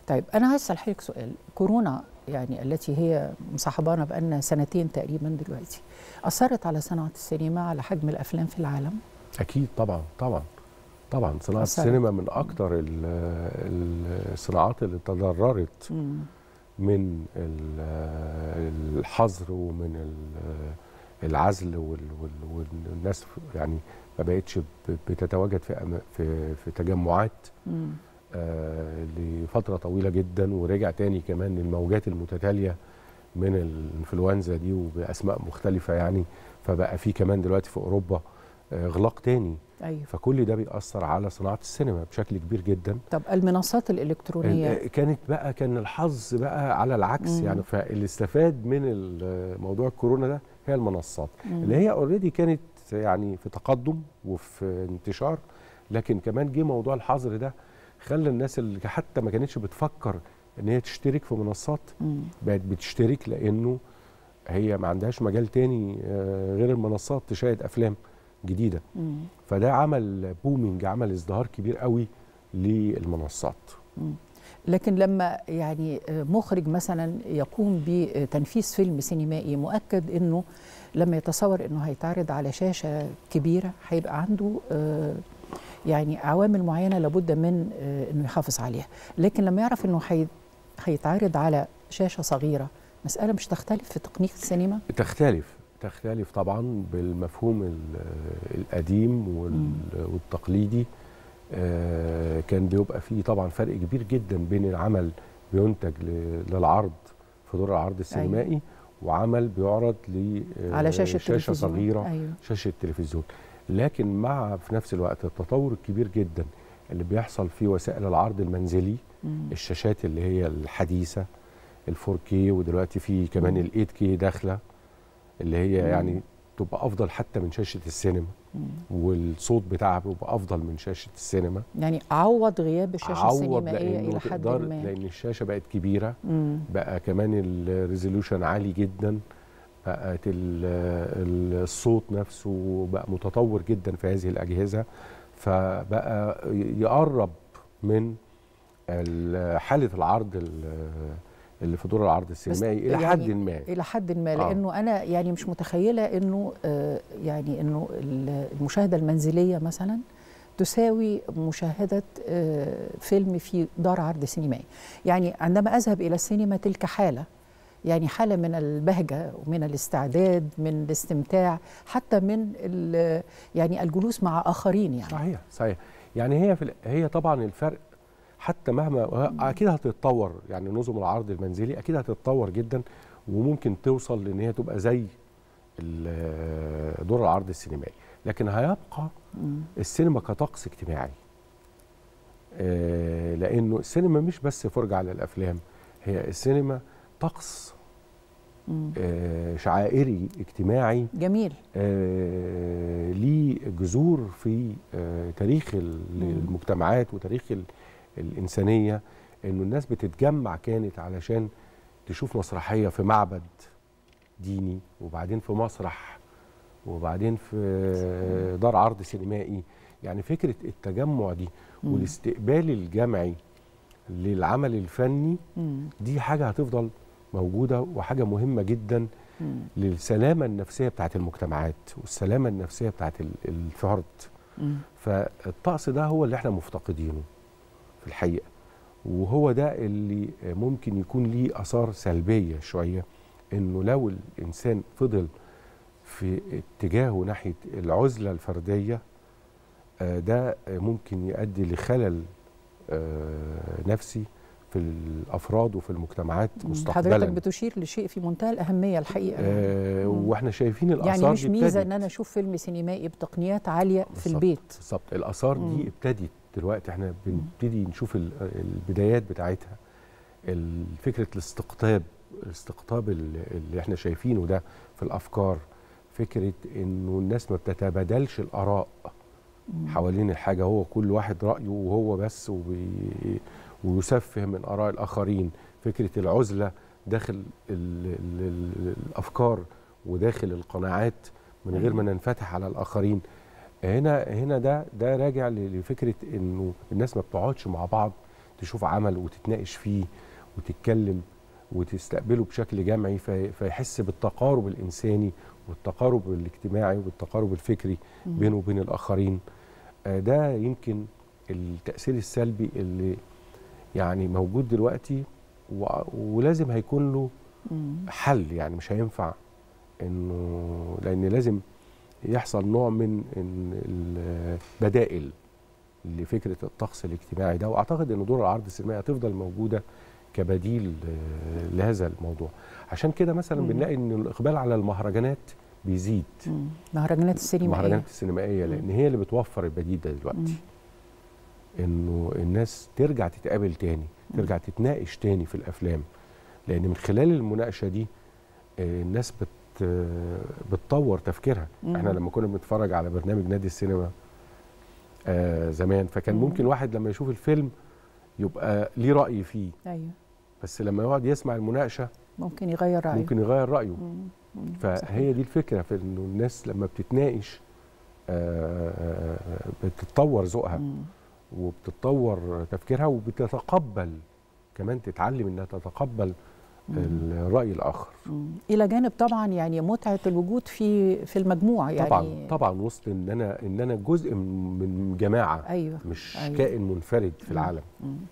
طيب انا هسال حضرتك سؤال كورونا يعني التي هي مصاحبانا بقالنا سنتين تقريبا دلوقتي اثرت على صناعه السينما على حجم الافلام في العالم اكيد طبعا طبعا طبعا صناعه أثرت. السينما من اكتر ال- ال- الصناعات اللي تضررت مم. من ال- الحظر ومن ال- العزل وال- وال- والناس يعني ما بقتش ب- بتتواجد في أما- في في تجمعات مم. آه، لفتره طويله جدا ورجع تاني كمان الموجات المتتاليه من الانفلونزا دي وباسماء مختلفه يعني فبقى في كمان دلوقتي في اوروبا آه، اغلاق تاني ايوه فكل ده بيأثر على صناعه السينما بشكل كبير جدا طب المنصات الالكترونيه ال- كانت بقى كان الحظ بقى على العكس مم. يعني فاللي استفاد من ال- موضوع الكورونا ده هي المنصات مم. اللي هي اوريدي كانت يعني في تقدم وفي انتشار لكن كمان جه موضوع الحظر ده خلى الناس اللي حتى ما كانتش بتفكر ان هي تشترك في منصات مم. بقت بتشترك لانه هي ما عندهاش مجال تاني آه، غير المنصات تشاهد افلام جديده مم. فده عمل بومينج عمل ازدهار كبير قوي للمنصات لكن لما يعني مخرج مثلا يقوم بتنفيذ فيلم سينمائي مؤكد انه لما يتصور انه هيتعرض على شاشه كبيره هيبقى عنده آه، يعني عوامل معينه لابد من آه، انه يحافظ عليها لكن لما يعرف انه هي- هيتعرض على شاشه صغيره مساله مش تختلف في تقنيه السينما تختلف تختلف طبعا بالمفهوم ال- القديم وال- والتقليدي آه، كان بيبقى فيه طبعا فرق كبير جدا بين العمل بينتج ل- للعرض في دور العرض السينمائي وعمل بيعرض ل آه، على شاشه شاشه تلفزيون. صغيره ايوه شاشه تلفزيون لكن مع في نفس الوقت التطور الكبير جدا اللي بيحصل في وسائل العرض المنزلي مم. الشاشات اللي هي الحديثه ال 4K ودلوقتي في كمان ال 8K داخله اللي هي مم. يعني تبقى افضل حتى من شاشه السينما مم. والصوت بتاعها بيبقى افضل من شاشه السينما يعني عوض غياب الشاشه عوض السينمائيه لانه الى حد تقدر ما لان الشاشه بقت كبيره مم. بقى كمان الريزولوشن عالي جدا بقت ال- ال- الصوت نفسه بقى متطور جدا في هذه الاجهزه فبقى ي- يقرب من ال- حاله العرض ال- اللي في دور العرض السينمائي الى يعني حد ما الى حد ما آه. لانه انا يعني مش متخيله انه آه يعني انه ال- المشاهده المنزليه مثلا تساوي مشاهده آه فيلم في دار عرض سينمائي يعني عندما اذهب الى السينما تلك حاله يعني حاله من البهجه ومن الاستعداد من الاستمتاع حتى من ال- يعني الجلوس مع اخرين يعني صحيح صحيح يعني هي في ال- هي طبعا الفرق حتى مهما اكيد هتتطور يعني نظم العرض المنزلي اكيد هتتطور جدا وممكن توصل لان هي تبقى زي ال- دور العرض السينمائي لكن هيبقى مم. السينما كطقس اجتماعي آه، لانه السينما مش بس فرجه على الافلام هي السينما طقس مم. آه، شعائري اجتماعي جميل آه، ليه جذور في آه، تاريخ ال- مم. المجتمعات وتاريخ ال- الإنسانية إنه الناس بتتجمع كانت علشان تشوف مسرحية في معبد ديني وبعدين في مسرح وبعدين في دار عرض سينمائي يعني فكرة التجمع دي مم. والاستقبال الجمعي للعمل الفني مم. دي حاجة هتفضل موجودة وحاجة مهمة جدا مم. للسلامة النفسية بتاعت المجتمعات والسلامة النفسية بتاعت ال- الفرد مم. فالطقس ده هو اللي احنا مفتقدينه في الحقيقة وهو ده اللي ممكن يكون ليه آثار سلبية شوية إنه لو الإنسان فضل في اتجاهه ناحية العزلة الفردية آه، ده ممكن يؤدي لخلل آه، نفسي في الأفراد وفي المجتمعات مستقبلا حضرتك بتشير لشيء في منتهى الأهمية الحقيقة آه مم. واحنا شايفين الآثار يعني مش دي ميزة ابتدت. إن أنا أشوف فيلم سينمائي بتقنيات عالية في بالظبط. البيت بالظبط الاثار مم. دي ابتدت دلوقتي احنا بنبتدي نشوف ال- البدايات بتاعتها ال- فكره الاستقطاب الاستقطاب ال- اللي احنا شايفينه ده في الافكار فكره انه الناس ما بتتبادلش الاراء مم. حوالين الحاجه هو كل واحد رايه وهو بس وبي ويسفه من اراء الاخرين فكره العزله داخل ال ال ال الافكار وداخل القناعات من غير ما ننفتح على الاخرين هنا هنا ده ده راجع ل- لفكره انه الناس ما بتقعدش مع بعض تشوف عمل وتتناقش فيه وتتكلم وتستقبله بشكل جمعي في فيحس بالتقارب الانساني والتقارب الاجتماعي والتقارب الفكري مم. بينه وبين الاخرين آه، ده يمكن التاثير السلبي اللي يعني موجود دلوقتي و- ولازم هيكون له مم. حل يعني مش هينفع انه لان لازم يحصل نوع من إن البدائل لفكره الطقس الاجتماعي ده واعتقد ان دور العرض السينمائي هتفضل موجوده كبديل آه، لهذا الموضوع عشان كده مثلا مم. بنلاقي ان الاقبال على المهرجانات بيزيد مم. مهرجانات السينما المهرجانات السينمائيه مم. لان هي اللي بتوفر البديل ده دلوقتي مم. انه الناس ترجع تتقابل تاني ترجع تتناقش تاني في الافلام لان من خلال المناقشه دي آه، الناس بت آه، بتطور تفكيرها مم. احنا لما كنا بنتفرج على برنامج نادي السينما آه زمان فكان مم. ممكن واحد لما يشوف الفيلم يبقى ليه راي فيه ايوه بس لما يقعد يسمع المناقشه ممكن يغير رايه ممكن يغير رايه مم. مم. صحيح. فهي دي الفكره في انه الناس لما بتتناقش آه، بتتطور ذوقها مم. وبتتطور تفكيرها وبتتقبل كمان تتعلم انها تتقبل مم. الراي الاخر مم. الى جانب طبعا يعني متعه الوجود في في المجموعه يعني طبعا طبعا وسط ان انا ان انا جزء من من جماعه ايوه مش أيوة. كائن منفرد في مم. العالم مم.